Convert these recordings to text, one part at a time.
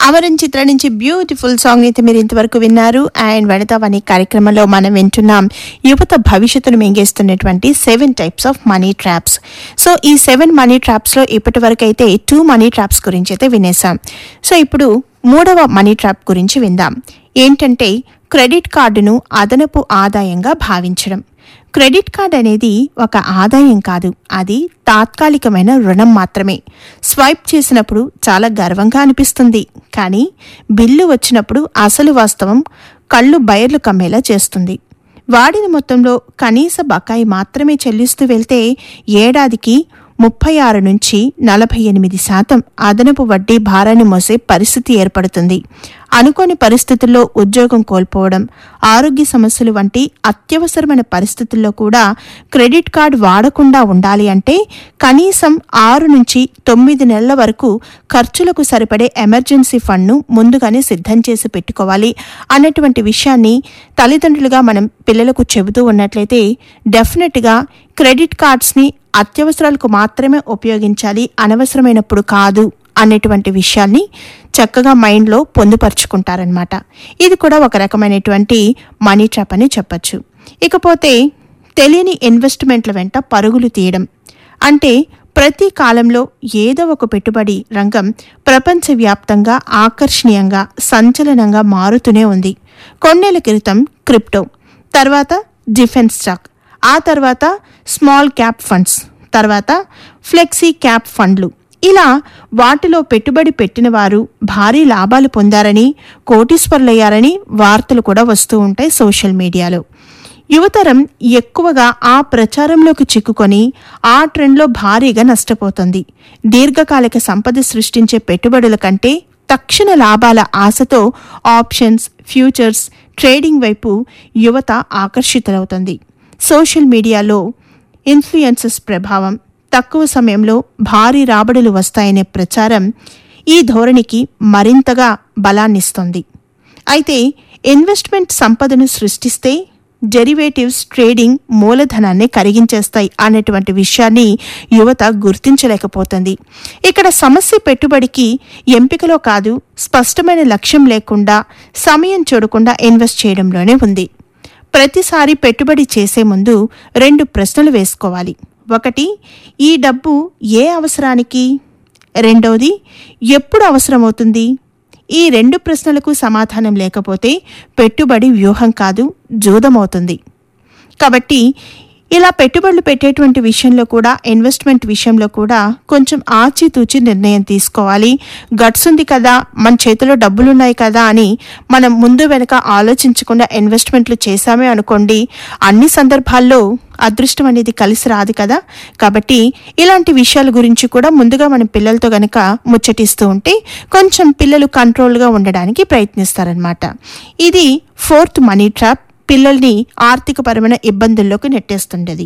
అమరన్ చిత్ర నుంచి beautiful song అయితే మీరు ఇంతవరకు విన్నారు అండ్ వనితావాణి కార్యక్రమంలో మనం వింటున్నాం యువత భవిష్యత్తును మింగేస్తున్నటువంటి seven types of money traps so ఈ సెవెన్ మనీ ట్రాప్స్ లో ఇప్పటి వరకు అయితే టూ మనీ ట్రాప్స్ గురించి అయితే వినేసాం సో ఇప్పుడు మూడవ మనీ ట్రాప్ గురించి విందాం ఏంటంటే క్రెడిట్ కార్డును అదనపు ఆదాయంగా భావించడం క్రెడిట్ కార్డ్ అనేది ఒక ఆదాయం కాదు అది తాత్కాలికమైన రుణం మాత్రమే స్వైప్ చేసినప్పుడు చాలా గర్వంగా అనిపిస్తుంది కానీ బిల్లు వచ్చినప్పుడు అసలు వాస్తవం కళ్ళు బయర్లు కమ్మేలా చేస్తుంది వాడిన మొత్తంలో కనీస బకాయి మాత్రమే చెల్లిస్తూ వెళ్తే ఏడాదికి ముప్పై ఆరు నుంచి నలభై ఎనిమిది శాతం అదనపు వడ్డీ భారాన్ని మోసే పరిస్థితి ఏర్పడుతుంది అనుకోని పరిస్థితుల్లో ఉద్యోగం కోల్పోవడం ఆరోగ్య సమస్యలు వంటి అత్యవసరమైన పరిస్థితుల్లో కూడా క్రెడిట్ కార్డ్ వాడకుండా ఉండాలి అంటే కనీసం ఆరు నుంచి తొమ్మిది నెలల వరకు ఖర్చులకు సరిపడే ఎమర్జెన్సీ ఫండ్ను ముందుగానే సిద్ధం చేసి పెట్టుకోవాలి అన్నటువంటి విషయాన్ని తల్లిదండ్రులుగా మనం పిల్లలకు చెబుతూ ఉన్నట్లయితే డెఫినెట్గా క్రెడిట్ కార్డ్స్ని అత్యవసరాలకు మాత్రమే ఉపయోగించాలి అనవసరమైనప్పుడు కాదు అనేటువంటి విషయాన్ని చక్కగా మైండ్లో పొందుపరుచుకుంటారనమాట ఇది కూడా ఒక రకమైనటువంటి మనీ ట్రాప్ అని చెప్పచ్చు ఇకపోతే తెలియని ఇన్వెస్ట్మెంట్ల వెంట పరుగులు తీయడం అంటే ప్రతి కాలంలో ఏదో ఒక పెట్టుబడి రంగం ప్రపంచవ్యాప్తంగా ఆకర్షణీయంగా సంచలనంగా మారుతూనే ఉంది కొన్నేళ్ల క్రితం క్రిప్టో తర్వాత డిఫెన్స్ స్టాక్ ఆ తర్వాత స్మాల్ క్యాప్ ఫండ్స్ తర్వాత ఫ్లెక్సీ క్యాప్ ఫండ్లు ఇలా వాటిలో పెట్టుబడి పెట్టిన వారు భారీ లాభాలు పొందారని కోటీశ్వరులయ్యారని వార్తలు కూడా వస్తూ ఉంటాయి సోషల్ మీడియాలో యువతరం ఎక్కువగా ఆ ప్రచారంలోకి చిక్కుకొని ఆ ట్రెండ్లో భారీగా నష్టపోతుంది దీర్ఘకాలిక సంపద సృష్టించే పెట్టుబడుల కంటే తక్షణ లాభాల ఆశతో ఆప్షన్స్ ఫ్యూచర్స్ ట్రేడింగ్ వైపు యువత ఆకర్షితులవుతుంది సోషల్ మీడియాలో ఇన్ఫ్లుయెన్సెస్ ప్రభావం తక్కువ సమయంలో భారీ రాబడులు వస్తాయనే ప్రచారం ఈ ధోరణికి మరింతగా బలాన్నిస్తుంది అయితే ఇన్వెస్ట్మెంట్ సంపదను సృష్టిస్తే డెరివేటివ్స్ ట్రేడింగ్ మూలధనాన్ని కరిగించేస్తాయి అన్నటువంటి విషయాన్ని యువత గుర్తించలేకపోతుంది ఇక్కడ సమస్య పెట్టుబడికి ఎంపికలో కాదు స్పష్టమైన లక్ష్యం లేకుండా సమయం చూడకుండా ఇన్వెస్ట్ చేయడంలోనే ఉంది ప్రతిసారి పెట్టుబడి చేసే ముందు రెండు ప్రశ్నలు వేసుకోవాలి ఒకటి ఈ డబ్బు ఏ అవసరానికి రెండవది ఎప్పుడు అవసరమవుతుంది ఈ రెండు ప్రశ్నలకు సమాధానం లేకపోతే పెట్టుబడి వ్యూహం కాదు జూదమవుతుంది కాబట్టి ఇలా పెట్టుబడులు పెట్టేటువంటి విషయంలో కూడా ఇన్వెస్ట్మెంట్ విషయంలో కూడా కొంచెం ఆచితూచి నిర్ణయం తీసుకోవాలి గట్స్ ఉంది కదా మన చేతిలో డబ్బులున్నాయి కదా అని మనం ముందు వెనక ఆలోచించకుండా ఇన్వెస్ట్మెంట్లు చేశామే అనుకోండి అన్ని సందర్భాల్లో అదృష్టం అనేది కలిసి రాదు కదా కాబట్టి ఇలాంటి విషయాల గురించి కూడా ముందుగా మనం పిల్లలతో గనక ముచ్చటిస్తూ ఉంటే కొంచెం పిల్లలు కంట్రోల్గా ఉండడానికి ప్రయత్నిస్తారనమాట ఇది ఫోర్త్ మనీ ట్రాప్ పిల్లల్ని ఆర్థికపరమైన ఇబ్బందుల్లోకి నెట్టేస్తుండేది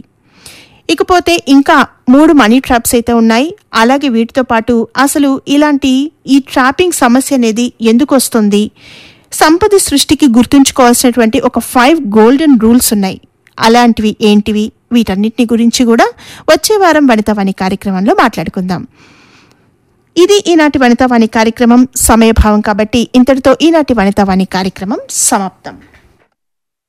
ఇకపోతే ఇంకా మూడు మనీ ట్రాప్స్ అయితే ఉన్నాయి అలాగే వీటితో పాటు అసలు ఇలాంటి ఈ ట్రాపింగ్ సమస్య అనేది ఎందుకు వస్తుంది సంపద సృష్టికి గుర్తుంచుకోవాల్సినటువంటి ఒక ఫైవ్ గోల్డెన్ రూల్స్ ఉన్నాయి అలాంటివి ఏంటివి వీటన్నిటిని గురించి కూడా వచ్చే వారం వనితవాణి కార్యక్రమంలో మాట్లాడుకుందాం ఇది ఈనాటి వనితవాణి కార్యక్రమం సమయభావం కాబట్టి ఇంతటితో ఈనాటి వనితవాణి కార్యక్రమం సమాప్తం